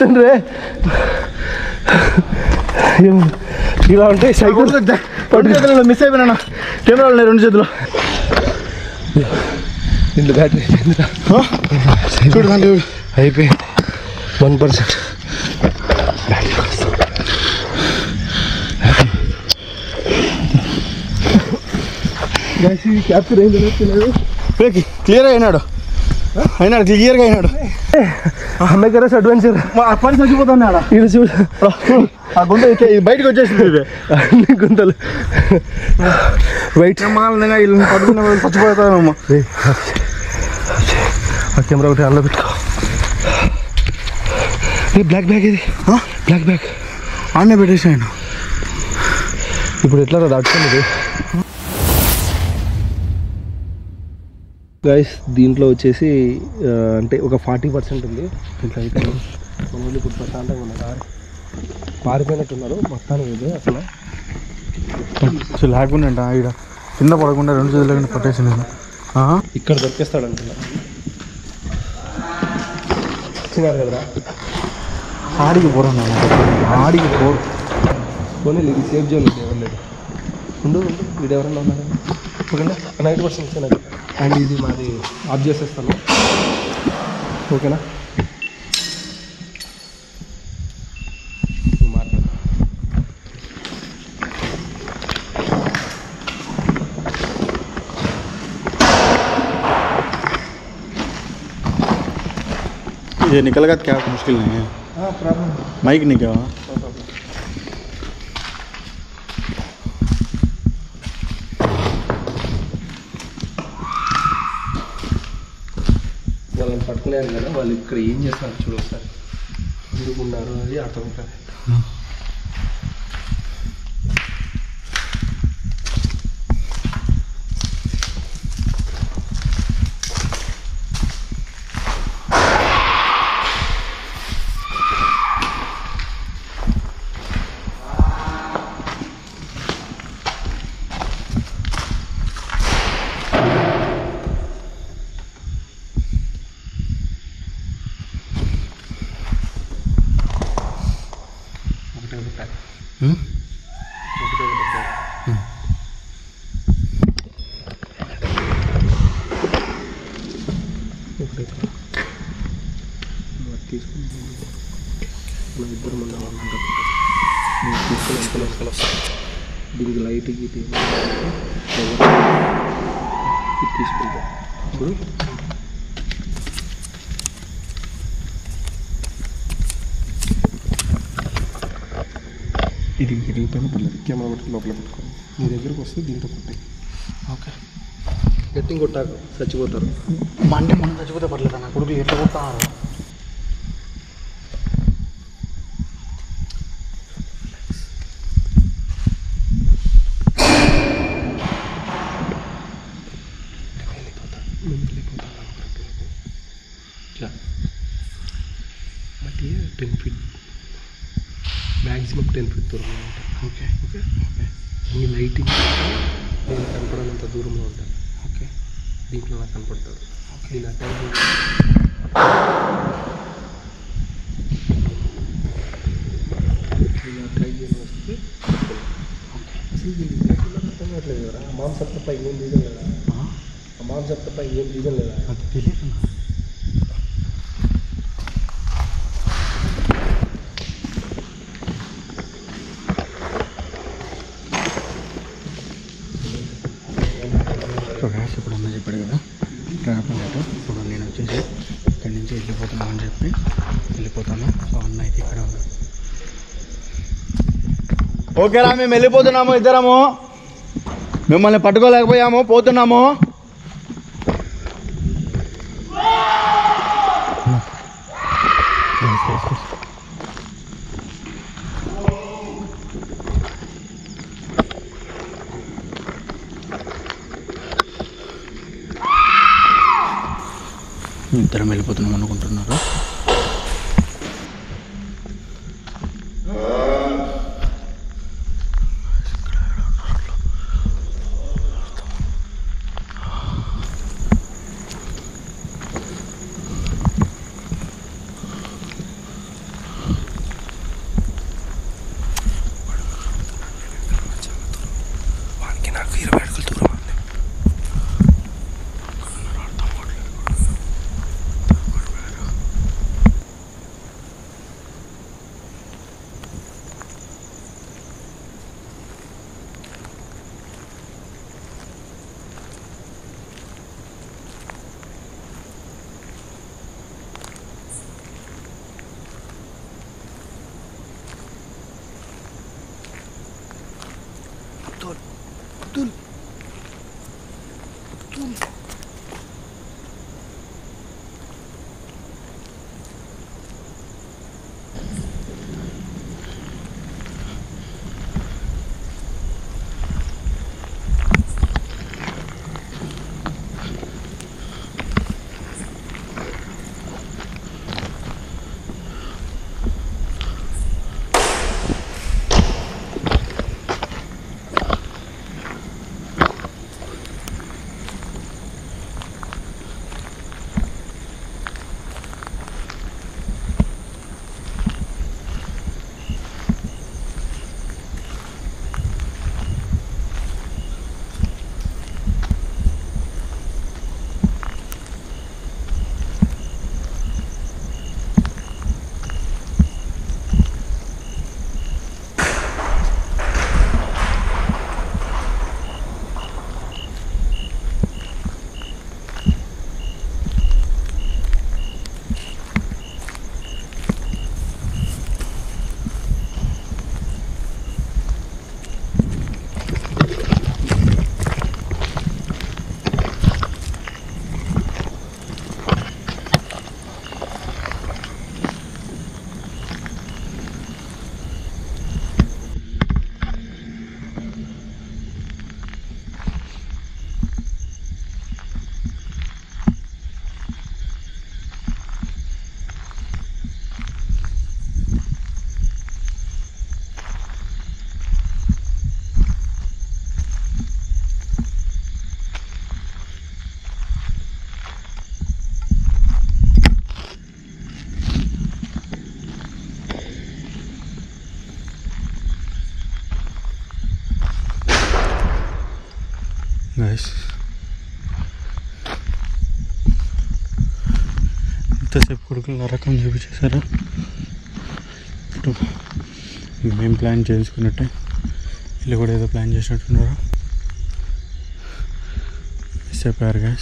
చూడండి రే ఏం- ఇలా ఉంటాయి సైకిల్ రెండు చేతులు మిస్ అయిపోయినా కెమెరాలు ఉన్నాయి రెండు చేతులు ఇంత బ్యాటరీ అయిపోయిందిరా చూడు దాంట్లో చూడు. అయిపోయింది వన్ పర్సెంట్ క్యాప్చర్ అయింది రేకి క్లియర్ అయినాడు అయినాడు క్లియర్గా అయినాడు అమెకరస్ అడ్వెంచర్ మా పని చచ్చిపోతాను ఆడ ఇది చూడు ఆ గుంత ఇట్లా ఇది బయటకు వచ్చేసింది ఇది అన్ని గుంతలు వైట్ మామూలుగా వీళ్ళు పట్టుకున్న వాళ్ళు చచ్చిపోతానమ్మా ఆ కెమెరా ఒకటి అందులో పెట్టుకో ఈ బ్లాక్ బ్యాగ్ ఇది బ్లాక్ బ్యాగ్ ఆడనే పెట్టేసి ఆయన ఇప్పుడు ఎట్లా దాటుకున్నది గైస్ దీంట్లో వచ్చేసి ఆ, అంటే ఒక ఫార్టీ పర్సెంట్ ఉంది దీంట్లో అయితే మన వాళ్ళు ఇప్పుడు ప్రశాంతంగా ఉన్నారు పారిపోయినట్టున్నారు మొత్తానికి ఇది అసలు అసలు లేకుండా ఈడ కింద పడకుండా రెండు చేతులు కింద పట్టేసి నేను ఇక్కడ దొరికేస్తాడు అంటున్నా వచ్చినారు కదరా ఆడికి పోరన్నా ఆడికి పోరు పోనీ ఇది సేఫ్ జోన్ ఉంది ఎవరు లేదు ఉండు ఉండు వీడు ఎవరన్నా ఉన్నారు ఓకేనా నైట్ పర్సెంట్ ఇచ్చాను అండ్ ఇది మాది ఆఫ్ చేసేస్తాను ఓకేనా నువ్వు మాట్లాడు ये निकल गया तो क्या मुश्किल नहीं है हाँ प्रॉब्लम माइक नहीं क्या वहाँ? వాళ్ళని పట్టుకునేది కదా వాళ్ళు ఇక్కడ ఏం చేస్తున్నారు చూడు ఒకసారి తిరుగున్నారు అది అర్థం కాదు ఒకటే ఒకటి ప్యాక్ ఒకటే ఒకటి ప్యాక్ ఒకటే ప్యాక్. నువ్వు అది తీసుకుని మనం ఇద్దరు ముందు ఉన్నాం నువ్వు తీసుకుని ఎంత వస్తాను దీనికి లైట్ గీట్ ఇది తీసుకుంటా ఇప్పుడు ఇది విరిగిపోయిన పర్లేదు కెమెరా పెట్టి లోపల పెట్టుకోండి మీ దగ్గరకు వస్తే దీంట్లో కొట్టాయి ఓకే గట్టి కొట్టాక చచ్చిపోతారు మంటే మనం చచ్చిపోతే పర్లేదు అన్న కొడుకు ఎట్లా కొడతారు ఇట్లా but ten feet maximum ten feet దూరంలో ఉంటుంది ఓకే ఓకే ఓకే మీ లైటింగ్ నేను కనపడనంత దూరంలో ఉంటాను ఓకే దీంట్లో నాకు కనపడతాడు దీని అటాక్ దీని అటాక్ చేయని వస్తే అసలు దీని ఎట్లా అర్థం కావట్లేదు కదా మాంసం తప్ప ఏం రీజన్ లేదా ఆ మాంసం తప్ప ఏం రీజన్ లేదా అది తెలియదు ప్రకాష్ ఇప్పుడు అన్న చెప్పాడు కదా ట్రాప్ అన్నట్టు ఇప్పుడు నేను వచ్చేసి ఇక్కడి నుంచి వెళ్ళిపోతున్నాను అని చెప్పి వెళ్ళిపోతాను సో అన్న అయితే ఇక్కడ ఉన్నాడు ఓకేరా మేము వెళ్ళిపోతున్నాము ఇద్దరము మిమ్మల్ని పట్టుకోలేకపోయాము పోతున్నాము ఇద్దరం వెళ్ళిపోతున్నాం అనుకుంటున్నారు తోల్ తోల్ తోల్ గైస్ ఎంతసేపు కొడుకులు రకం చూపించేశారు ఇప్పుడు మేము ప్లాన్ చేసుకున్నట్టే వీళ్ళు కూడా ఏదో ప్లాన్ చేసినట్టున్నారు మిస్ అయిపోయారు గ్యాస్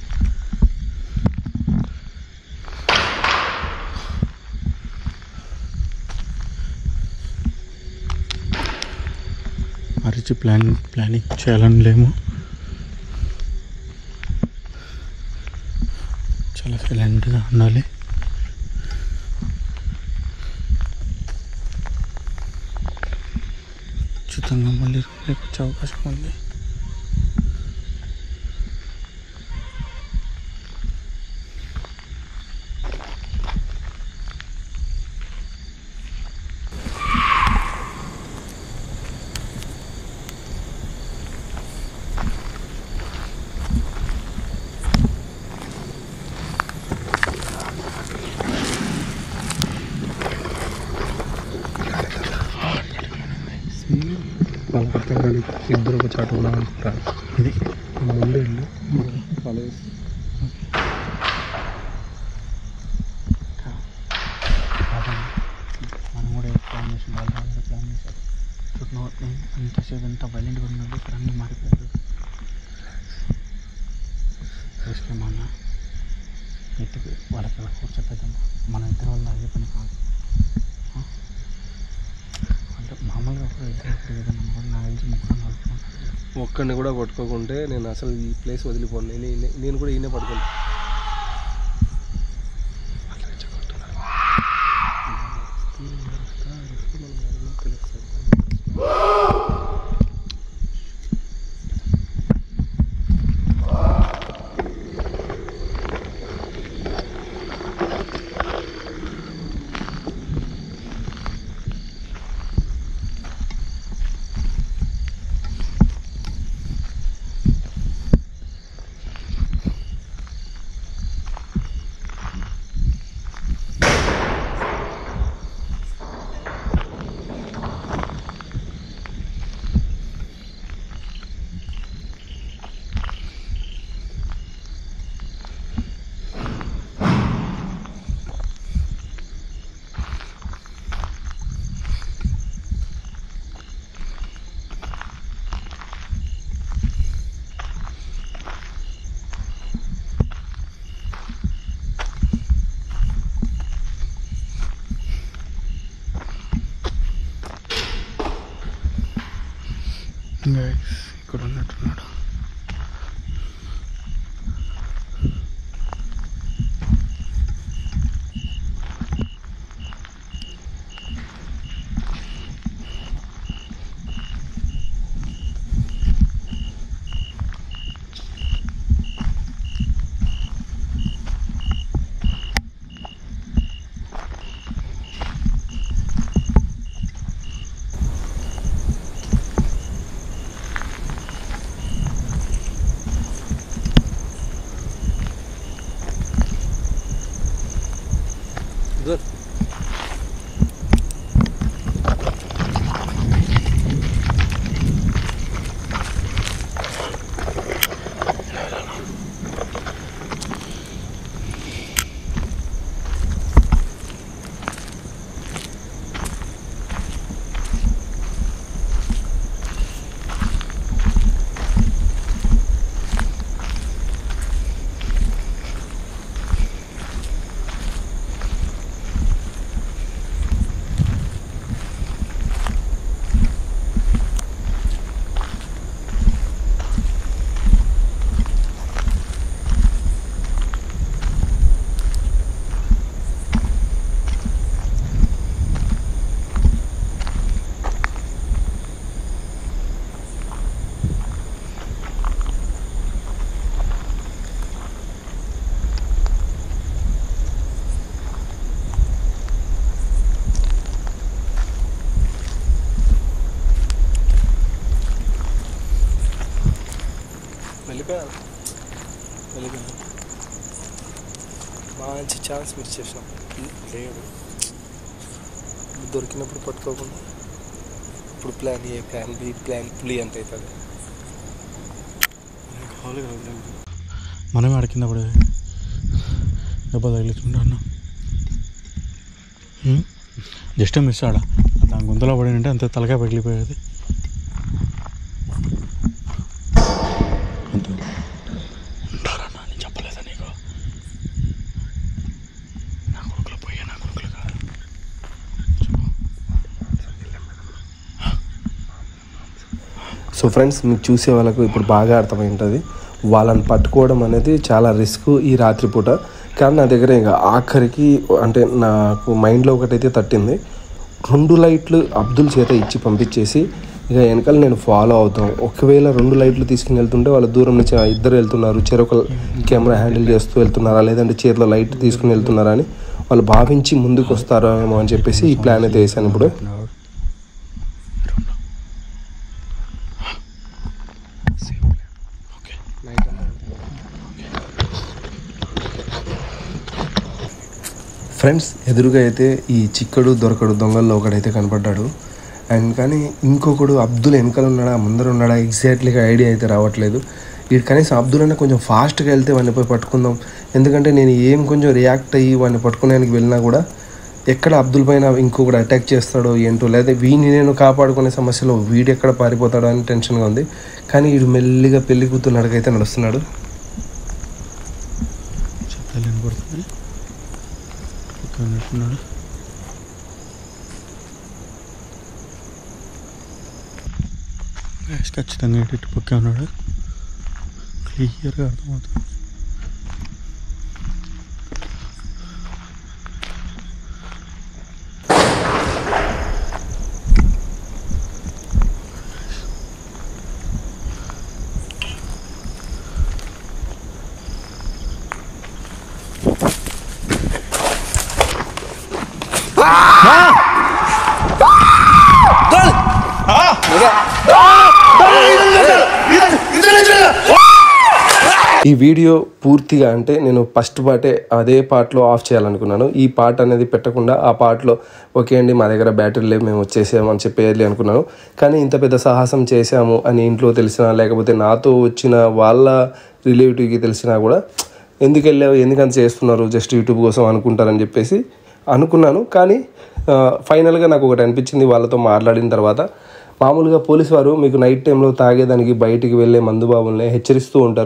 అరిచి ప్లాన్ ప్లానింగ్ చేయాలని లేము చాలా సైలెంట్గా ఉండాలి ఖచ్చితంగా మళ్ళీ రూమ్లోకి వచ్చే అవకాశం ఉంది వాళ్ళ అర్థం కాదు ఇద్దరు ఒక చాటు ఉన్నాం అనుకుంటారు ఇది ముందు వెళ్ళు వాళ్ళు కాదండి. మనం కూడా ఏ ప్లాన్ చేసి వాళ్ళు కూడా ప్లాన్ చేశారు చుట్టూ అంతసేపు ఎంత వైలెంట్గా ఉన్నది ఇక్కడ అన్నీ మారిపోయారు వేసుకేమన్నా ఎత్తుకు వాళ్ళకి ఎవరు కూర్చోపెద్దాం మన ఇద్దరు వాళ్ళు అయ్యే పని కాదు ఆ? అంటే మామూలుగా కూడా ఇద్దరు ఇప్పుడు ఏదైనా కూడా నాకు తెలిసి ముగ్గురు నడుపుకుంటారు ఒక్కడిని కూడా పట్టుకోకుంటే నేను అసలు ఈ ప్లేస్ వదిలిపోను నేను ఈయనే- నేను కూడా ఈయనే పట్టుకుంటాను Guys, ఇక్కడ ఉన్నట్టున్నాడు Good. వెళ్ళిపోయాను వెళ్ళిపోయాను మంచి ఛాన్స్ మిస్ చేసినాం లేడు దొరికినప్పుడు పట్టుకోకుండా ఇప్పుడు plan A plan B plan పులి అంత అవుతుంది మనమే ఆడ కింద పడే దెబ్బ తగిలించుకుంటా అన్న జస్ట్ మిస్ ఆడ దాని గుంతలో పడినంటే అంతే తలకాయ పగిలిపోయేది అంతే ఉంటారన్న నేను చెప్పలేదా నీకు నా కొడుకులు పోయే నా కొడుకులు కాదు సో ఫ్రెండ్స్ మీకు చూసే వాళ్ళకు ఇప్పుడు బాగా అర్థమై ఉంటుంది వాళ్ళని పట్టుకోవడం అనేది చాలా రిస్క్ ఈ రాత్రిపూట కానీ నా దగ్గర ఇక ఆఖరికి అంటే నాకు మైండ్లో ఒకటైతే తట్టింది రెండు లైట్లు అబ్దుల్ చేత ఇచ్చి పంపించేసి ఇక వెనకాల నేను ఫాలో అవుతాం ఒకవేళ రెండు లైట్లు తీసుకుని వెళ్తుంటే వాళ్ళ దూరం నుంచి ఆ ఇద్దరు వెళ్తున్నారు చెరొక కెమెరా హ్యాండిల్ చేస్తూ వెళ్తున్నారా లేదంటే చేతిలో లైట్ తీసుకుని వెళ్తున్నారా అని వాళ్ళు భావించి ముందుకు వస్తారో ఏమో అని చెప్పేసి ఈ ప్లాన్ అయితే వేసాను ఇప్పుడు ఓకే ఫ్రెండ్స్ ఎదురుగా అయితే ఈ చిక్కడు దొరకడు దొంగల్లో ఒకడైతే కనపడ్డాడు అండ్ కానీ ఇంకొకడు అబ్దుల్ వెనకాల ఉన్నాడా ముందర ఉన్నాడా ఎగ్జాక్ట్లీగా ఐడియా అయితే రావట్లేదు వీడు కనీసం అబ్దుల్ అన్న కొంచెం ఫాస్ట్గా వెళ్తే వాడిని పోయి పట్టుకుందాం ఎందుకంటే నేను ఏం కొంచెం రియాక్ట్ అయ్యి వాడిని పట్టుకునేందుకు వెళ్ళినా కూడా ఎక్కడ అబ్దుల్ పైన ఇంకొకటి అటాక్ చేస్తాడో ఏంటో లేదా వీడిని నేను కాపాడుకునే సమస్యలో వీడు ఎక్కడ పారిపోతాడో అని టెన్షన్గా ఉంది కానీ వీడు మెల్లిగా పెళ్లి కూతురు నడకైతే నడుస్తున్నాడు శబ్దాలు వినపడుతుంది ఇక్కడ ఉన్నట్టున్నాడు Guys, ఖచ్చితంగా ఇటు ఇటు పక్కే ఉన్నాడు క్లియర్గా అర్థమవుతుంది ఈ వీడియో పూర్తిగా అంటే నేను ఫస్ట్ పార్టే అదే పార్ట్లో ఆఫ్ చేయాలనుకున్నాను ఈ పార్ట్ అనేది పెట్టకుండా ఆ పార్ట్లో ఓకే అండి మా దగ్గర బ్యాటరీ లేవు మేము వచ్చేసాము అని చెప్పేయాలి అనుకున్నాను కానీ ఇంత పెద్ద సాహసం చేశాము అని ఇంట్లో తెలిసినా లేకపోతే నాతో వచ్చిన వాళ్ళ రిలేటివ్కి తెలిసినా కూడా ఎందుకు వెళ్ళావు ఎందుకంత చేస్తున్నారు జస్ట్ యూట్యూబ్ కోసం అనుకుంటారని చెప్పేసి అనుకున్నాను కానీ ఆ, ఫైనల్గా నాకు ఒకటి అనిపించింది వాళ్ళతో మాట్లాడిన తర్వాత మామూలుగా పోలీస్ వారు మీకు నైట్ టైంలో తాగేదానికి బయటికి వెళ్ళే మందుబాబుల్ని హెచ్చరిస్తూ ఉంటారు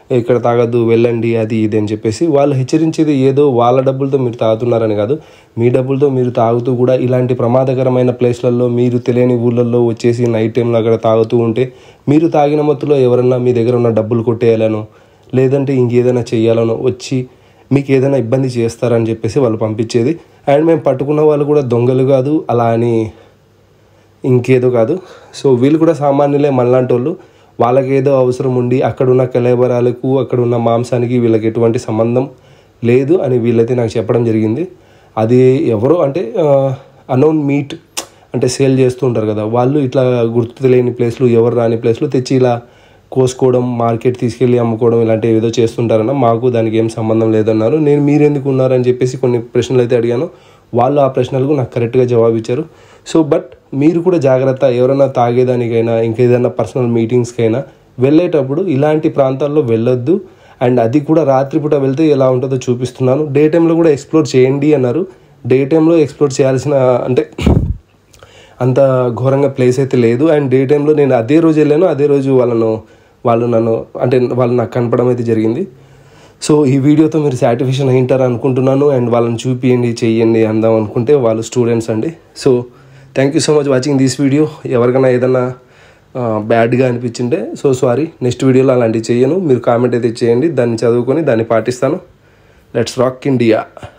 ఇక్కడ తాగద్దు వెళ్ళండి అది ఇది అని చెప్పేసి వాళ్ళు హెచ్చరించేది ఏదో వాళ్ళ డబ్బులతో మీరు తాగుతున్నారని కాదు మీ డబ్బులతో మీరు తాగుతూ కూడా ఇలాంటి ప్రమాదకరమైన ప్లేస్లలో మీరు తెలియని ఊళ్ళల్లో వచ్చేసి నైట్ టైంలో అక్కడ తాగుతూ ఉంటే మీరు తాగిన మత్తులో ఎవరన్నా మీ దగ్గర ఉన్న డబ్బులు కొట్టేయాలనో లేదంటే ఇంకేదైనా చేయాలనో వచ్చి మీకు ఏదైనా ఇబ్బంది చేస్తారని చెప్పేసి వాళ్ళు పంపించేది అండ్ మేము పట్టుకున్న వాళ్ళు కూడా దొంగలు కాదు అలా అని ఇంకేదో కాదు సో వీళ్ళు కూడా సామాన్యులే మనలాంటి వాళ్ళు వాళ్ళకి ఏదో అవసరం ఉండి అక్కడున్న కలేబరాలకు అక్కడున్న మాంసానికి వీళ్ళకి ఎటువంటి సంబంధం లేదు అని వీళ్ళైతే నాకు చెప్పడం జరిగింది అది ఎవరో అంటే అనౌన్ మీట్ అంటే సేల్ చేస్తూ ఉంటారు కదా వాళ్ళు ఇట్లా గుర్తు తెలియని ప్లేస్లు ఎవరు రాని ప్లేస్లు తెచ్చి ఇలా కోసుకోవడం మార్కెట్ తీసుకెళ్ళి అమ్ముకోవడం ఇలాంటివి ఏదో చేస్తుంటారన్న మాకు దానికి ఏం సంబంధం లేదన్నారు నేను మీరెందుకు ఉన్నారని చెప్పేసి కొన్ని ప్రశ్నలు అయితే అడిగాను వాళ్ళు ఆ ప్రశ్నలకు నాకు కరెక్ట్గా జవాబు ఇచ్చారు సో బట్ మీరు కూడా జాగ్రత్త ఎవరైనా తాగేదానికైనా ఇంకేదైనా పర్సనల్ మీటింగ్స్కైనా వెళ్ళేటప్పుడు ఇలాంటి ప్రాంతాల్లో వెళ్ళొద్దు అండ్ అది కూడా రాత్రిపూట వెళ్తే ఎలా ఉంటుందో చూపిస్తున్నాను డే టైంలో కూడా ఎక్స్ప్లోర్ చేయండి అన్నారు డే టైంలో ఎక్స్ప్లోర్ చేయాల్సిన అంటే అంత ఘోరంగా ప్లేస్ అయితే లేదు అండ్ డే టైంలో నేను అదే రోజు వెళ్ళాను అదే రోజు వాళ్ళను వాళ్ళు నన్ను అంటే వాళ్ళు నాకు కనపడం అయితే జరిగింది సో ఈ వీడియోతో మీరు సాటిస్ఫాక్షన్ అయింటారు అనుకుంటున్నాను అండ్ వాళ్ళని చూపియండి చెయ్యండి అందాం అనుకుంటే వాళ్ళు స్టూడెంట్స్ అండి so thank you so much watching this video ఎవరికైనా ఏదైనా బ్యాడ్గా అనిపించింటే సో సారీ నెక్స్ట్ వీడియోలో అలాంటివి చేయను మీరు కామెంట్ అయితే చేయండి దాన్ని చదువుకొని దాన్ని పాటిస్తాను లెట్స్ రాక్ ఇండియా